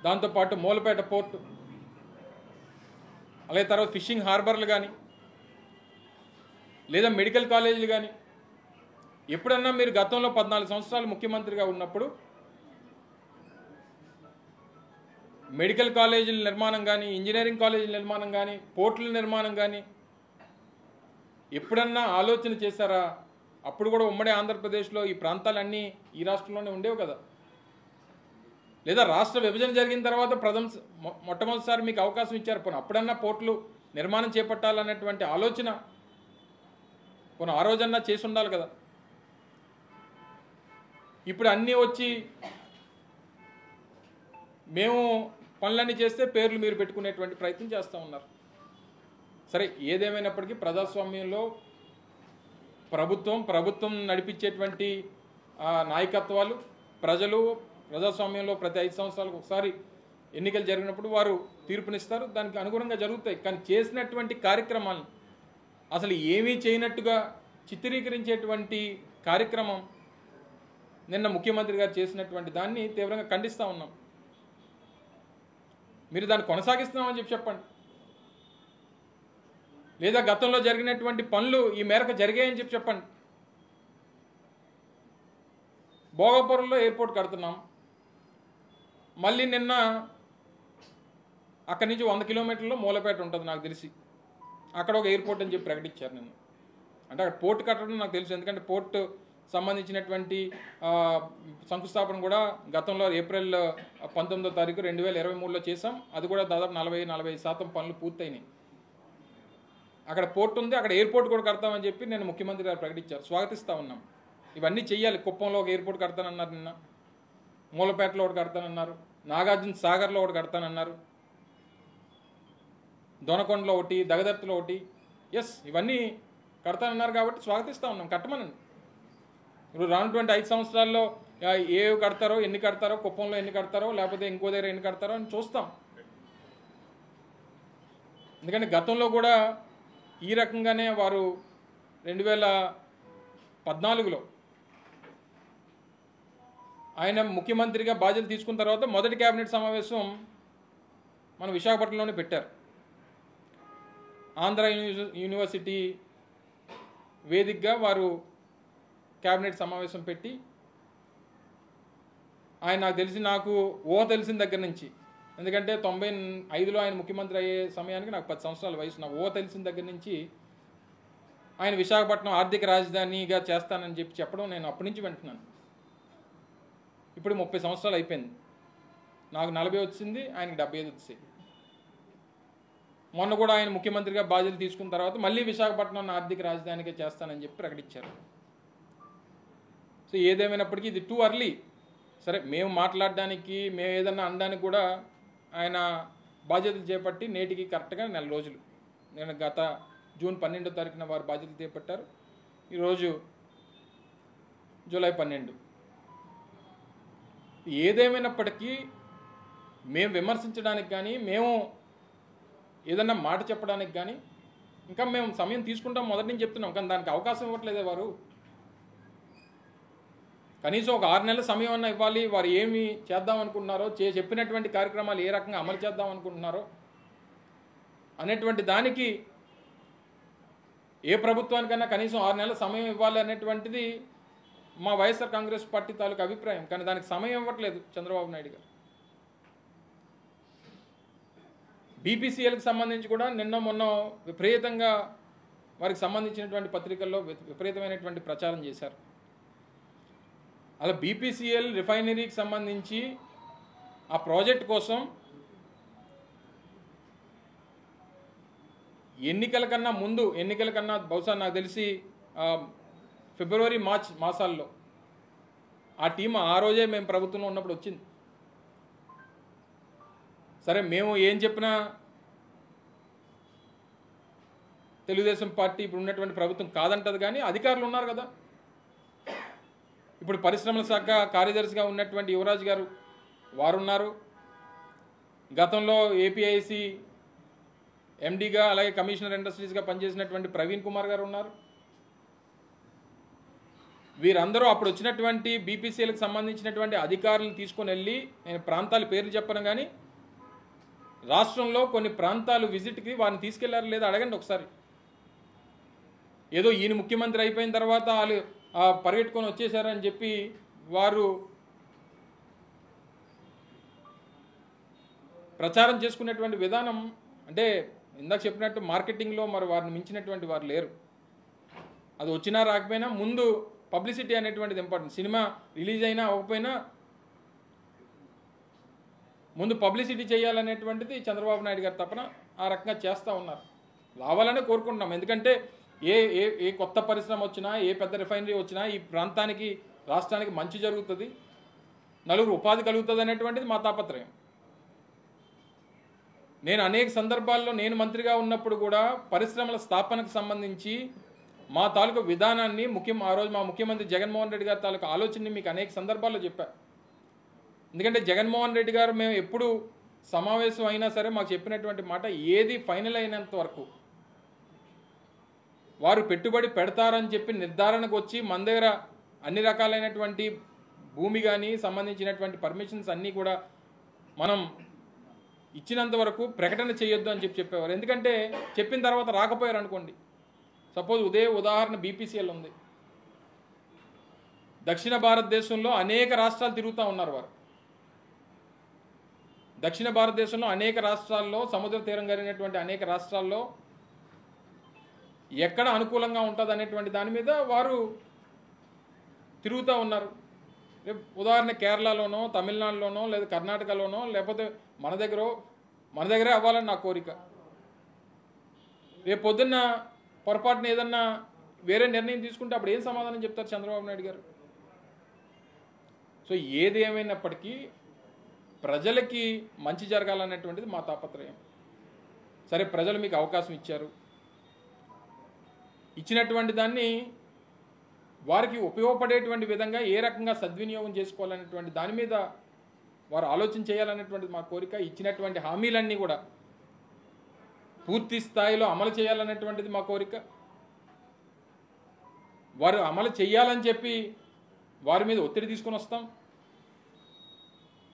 దాంతోపాటు మూలపేట పోర్టు అలాగే తర్వాత ఫిషింగ్ హార్బర్లు కానీ లేదా మెడికల్ కాలేజీలు కానీ ఎప్పుడన్నా మీరు గతంలో పద్నాలుగు సంవత్సరాలు ముఖ్యమంత్రిగా ఉన్నప్పుడు మెడికల్ కాలేజీల నిర్మాణం కానీ ఇంజనీరింగ్ కాలేజీల నిర్మాణం కానీ పోర్టుల నిర్మాణం కానీ ఎప్పుడన్నా ఆలోచన చేశారా అప్పుడు కూడా ఉమ్మడి ఆంధ్రప్రదేశ్లో ఈ ప్రాంతాలన్నీ ఈ రాష్ట్రంలోనే ఉండేవి కదా లేదా రాష్ట్ర విభజన జరిగిన తర్వాత ప్రథమ మొ- మొట్టమొదటిసారి మీకు అవకాశం ఇచ్చారు పోనీ అప్పుడన్నా పోర్టులు నిర్మాణం చేపట్టాలనేటువంటి ఆలోచన పోనీ ఆ రోజన్నా చేసి ఉండాలి కదా ఇప్పుడు అన్నీ వచ్చి మేము పనులన్నీ చేస్తే పేర్లు మీరు పెట్టుకునేటువంటి ప్రయత్నం చేస్తూ ఉన్నారు సరే ఏదేమైనప్పటికీ ప్రజాస్వామ్యంలో ప్రభుత్వం ప్రభుత్వం నడిపించేటువంటి ఆ, నాయకత్వాలు ప్రజలు ప్రజాస్వామ్యంలో ప్రతి ఐదు సంవత్సరాలకు ఒకసారి ఎన్నికలు జరిగినప్పుడు వారు తీర్పునిస్తారు దానికి అనుగుణంగా జరుగుతాయి కానీ చేసినటువంటి కార్యక్రమాలు అసలు ఏమీ చేయనట్టుగా చిత్రీకరించేటువంటి కార్యక్రమం నిన్న ముఖ్యమంత్రి గారు చేసినటువంటి దాన్ని తీవ్రంగా ఖండిస్తూ ఉన్నాం మీరు దాన్ని కొనసాగిస్తున్నామని చెప్పి చెప్పండి లేదా గతంలో జరిగినటువంటి పనులు ఈ మేరకు జరిగాయని చెప్పి చెప్పండి భోగపురంలో ఎయిర్పోర్ట్ కడుతున్నాం మళ్ళీ నిన్న అక్కడి నుంచి వంద కిలోమీటర్లో మూలపేట ఉంటుంది నాకు తెలిసి అక్కడ ఒక ఎయిర్పోర్ట్ అని చెప్పి ప్రకటించారు నిన్న అంటే అక్కడ పోర్ట్ కట్టడం నాకు తెలుసు ఎందుకంటే పోర్ట్ సంబంధించినటువంటి ఆ, శంకుస్థాపన కూడా గతంలో ఏప్రిల్ పంతొమ్మిదో తారీఖు రెండు వేల ఇరవై మూడులో చేసాం అది కూడా దాదాపు నలభై నలభై శాతం పనులు పూర్తయినాయి అక్కడ పోర్ట్ ఉంది అక్కడ ఎయిర్పోర్ట్ కూడా కడతామని చెప్పి నేను ముఖ్యమంత్రి గారు ప్రకటించారు స్వాగతిస్తా ఉన్నాం ఇవన్నీ చెయ్యాలి కుప్పంలో ఒక ఎయిర్పోర్ట్ కడతానన్నారు నిన్న మూలపేటలో ఒకటి కడతానన్నారు నాగార్జున సాగర్లో ఒకటి కడతానన్నారు దొనకొండలో ఒకటి దగదర్తిలో ఒకటి ఎస్ ఇవన్నీ కడతానన్నారు కాబట్టి స్వాగతిస్తూ ఉన్నాం కట్టమనండి ఇప్పుడు రానటువంటి ఐదు సంవత్సరాల్లో ఆ, ఏవి కడతారో ఎన్ని కడతారో కుప్పంలో ఎన్ని కడతారో లేకపోతే ఇంకో దగ్గర ఎన్ని కడతారో అని చూస్తాం ఎందుకంటే గతంలో కూడా ఈ రకంగానే వారు రెండు వేల పద్నాలుగులో ఆయన ముఖ్యమంత్రిగా బాధ్యత తీసుకున్న తర్వాత మొదటి కేబినెట్ సమావేశం మన విశాఖపట్నంలోనే పెట్టారు ఆంధ్ర యూనివర్సి- యూనివర్సిటీ వేదికగా వారు కేబినెట్ సమావేశం పెట్టి ఆయన నాకు తెలిసి నాకు ఊహ తెలిసిన దగ్గర నుంచి ఎందుకంటే తొంభై ఐదులో ఆయన ముఖ్యమంత్రి అయ్యే సమయానికి నాకు పది సంవత్సరాల వయసు నాకు ఊహ తెలిసిన దగ్గర నుంచి ఆయన విశాఖపట్నం ఆర్థిక రాజధానిగా చేస్తానని చెప్పి చెప్పడం నేను అప్పటి నుంచి వింటున్నాను ఇప్పుడు ముప్పై సంవత్సరాలు అయిపోయింది నాకు నలభై వచ్చింది ఆయనకి డెబ్బై ఐదు వచ్చాయి మొన్న కూడా ఆయన ముఖ్యమంత్రిగా బాధ్యతలు తీసుకున్న తర్వాత మళ్ళీ విశాఖపట్నం ఆర్థిక రాజధానిగా చేస్తానని చెప్పి ప్రకటించారు సో ఏదేమైనప్పటికీ ఇది టూ అర్లీ సరే మేము మాట్లాడడానికి మేము ఏదన్నా అనడానికి కూడా ఆయన బాధ్యతలు చేపట్టి నేటికి కరెక్ట్గా నెల రోజులు నేను గత జూన్ పన్నెండో తారీఖున వారు బాధ్యతలు చేపట్టారు ఈరోజు జూలై పన్నెండు ఏదేమైనప్పటికీ మేము విమర్శించడానికి కానీ మేము ఏదన్నా మాట చెప్పడానికి కానీ ఇంకా మేము సమయం తీసుకుంటాం మొదటి నుంచి చెప్తున్నాం కానీ దానికి అవకాశం ఇవ్వట్లేదే వారు కనీసం ఒక ఆరు నెలల సమయం అన్నా ఇవ్వాలి వారు ఏమి చేద్దాం అనుకుంటున్నారో చే చెప్పినటువంటి కార్యక్రమాలు ఏ రకంగా అమలు చేద్దాం అనుకుంటున్నారో అనేటువంటి దానికి ఏ ప్రభుత్వానికైనా కనీసం ఆరు నెలల సమయం ఇవ్వాలి అనేటువంటిది మా వైఎస్ఆర్ కాంగ్రెస్ పార్టీ తాలూకు అభిప్రాయం కానీ దానికి సమయం ఇవ్వట్లేదు చంద్రబాబు నాయుడు గారు బీపీసీఎల్కి సంబంధించి కూడా నిన్న మొన్న విపరీతంగా వారికి సంబంధించినటువంటి పత్రికల్లో వి- విపరీతమైనటువంటి ప్రచారం చేశారు అలా బీపీసీఎల్ రిఫైనరీకి సంబంధించి ఆ ప్రాజెక్ట్ కోసం ఎన్నికల కన్నా ముందు ఎన్నికల కన్నా బహుశా నాకు తెలిసి ఆ, ఫిబ్రవరి మార్చ్ మాసాల్లో ఆ టీం ఆ రోజే మేము ప్రభుత్వంలో ఉన్నప్పుడు వచ్చింది సరే మేము ఏం చెప్పినా తెలుగుదేశం పార్టీ ఇప్పుడు ఉన్నటువంటి ప్రభుత్వం కాదంటది కానీ అధికారులు ఉన్నారు కదా ఇప్పుడు పరిశ్రమల శాఖ కార్యదర్శిగా ఉన్నటువంటి యువరాజ్ గారు వారున్నారు గతంలో ఏపీఐసి ఎండీగా అలాగే కమిషనర్ ఇండస్ట్రీస్గా పనిచేసినటువంటి ప్రవీణ్ కుమార్ గారు ఉన్నారు వీరందరూ అప్పుడు వచ్చినటువంటి బీపీసీలకు సంబంధించినటువంటి అధికారులను తీసుకొని వెళ్ళి నేను ప్రాంతాల పేర్లు చెప్పను కానీ రాష్ట్రంలో కొన్ని ప్రాంతాలు విజిట్కి వారిని తీసుకెళ్లారు లేదా అడగండి ఒకసారి ఏదో ఈయన ముఖ్యమంత్రి అయిపోయిన తర్వాత వాళ్ళు ఆ, పరిగెట్టుకొని వచ్చేసారని చెప్పి వారు ప్రచారం చేసుకునేటువంటి విధానం అంటే ఇందాక చెప్పినట్టు మార్కెటింగ్లో మరి వారిని మించినటువంటి వారు లేరు అది వచ్చినా రాకపోయినా ముందు పబ్లిసిటీ అనేటువంటిది ఇంపార్టెంట్ సినిమా రిలీజ్ అయినా అవ్వకపోయినా ముందు పబ్లిసిటీ చేయాలనేటువంటిది చంద్రబాబు నాయుడు గారు తప్పన ఆ రకంగా చేస్తూ ఉన్నారు రావాలనే కోరుకుంటున్నాం ఎందుకంటే ఏ ఏ ఏ కొత్త పరిశ్రమ వచ్చినా ఏ పెద్ద రిఫైనరీ వచ్చినా ఈ ప్రాంతానికి రాష్ట్రానికి మంచి జరుగుతుంది నలుగురు ఉపాధి కలుగుతుంది అనేటువంటిది మా తాపత్రయం నేను అనేక సందర్భాల్లో నేను మంత్రిగా ఉన్నప్పుడు కూడా పరిశ్రమల స్థాపనకు సంబంధించి మా తాలూకు విధానాన్ని ముఖ్యం ఆ రోజు మా ముఖ్యమంత్రి జగన్మోహన్ రెడ్డి గారి తాలూకు ఆలోచనని మీకు అనేక సందర్భాల్లో చెప్పా ఎందుకంటే జగన్మోహన్ రెడ్డి గారు మేము ఎప్పుడు సమావేశం అయినా సరే మాకు చెప్పినటువంటి మాట ఏది ఫైనల్ అయినంత వరకు వారు పెట్టుబడి పెడతారని చెప్పి నిర్ధారణకు వచ్చి మన దగ్గర అన్ని రకాలైనటువంటి భూమి కానీ సంబంధించినటువంటి పర్మిషన్స్ అన్నీ కూడా మనం ఇచ్చినంత వరకు ప్రకటన చేయొద్దు అని చెప్పి చెప్పేవారు ఎందుకంటే చెప్పిన తర్వాత రాకపోయారు అనుకోండి సపోజ్ ఉదే ఉదాహరణ బీపీసీఎల్ ఉంది దక్షిణ భారతదేశంలో అనేక రాష్ట్రాలు తిరుగుతూ ఉన్నారు వారు దక్షిణ భారతదేశంలో అనేక రాష్ట్రాల్లో సముద్ర తీరం కలిగినటువంటి అనేక రాష్ట్రాల్లో ఎక్కడ అనుకూలంగా ఉంటుంది అనేటువంటి దాని మీద వారు తిరుగుతూ ఉన్నారు రేపు ఉదాహరణ కేరళలోనో తమిళనాడులోనో లేదా కర్ణాటకలోనో లేకపోతే మన దగ్గర మన దగ్గరే అవ్వాలని నా కోరిక రేపు పొద్దున్న పొరపాటున ఏదన్నా వేరే నిర్ణయం తీసుకుంటే అప్పుడు ఏం సమాధానం చెప్తారు చంద్రబాబు నాయుడు గారు సో ఏది ఏమైనప్పటికీ ప్రజలకి మంచి జరగాలనేటువంటిది మా తాపత్రయం సరే ప్రజలు మీకు అవకాశం ఇచ్చారు ఇచ్చినటువంటి దాన్ని వారికి ఉపయోగపడేటువంటి విధంగా ఏ రకంగా సద్వినియోగం చేసుకోవాలనేటువంటి దాని మీద వారు ఆలోచన చేయాలనేటువంటిది మా కోరిక ఇచ్చినటువంటి హామీలన్నీ కూడా పూర్తి స్థాయిలో అమలు చేయాలనేటువంటిది మా కోరిక వారు అమలు చేయాలని చెప్పి వారి మీద ఒత్తిడి తీసుకొని వస్తాం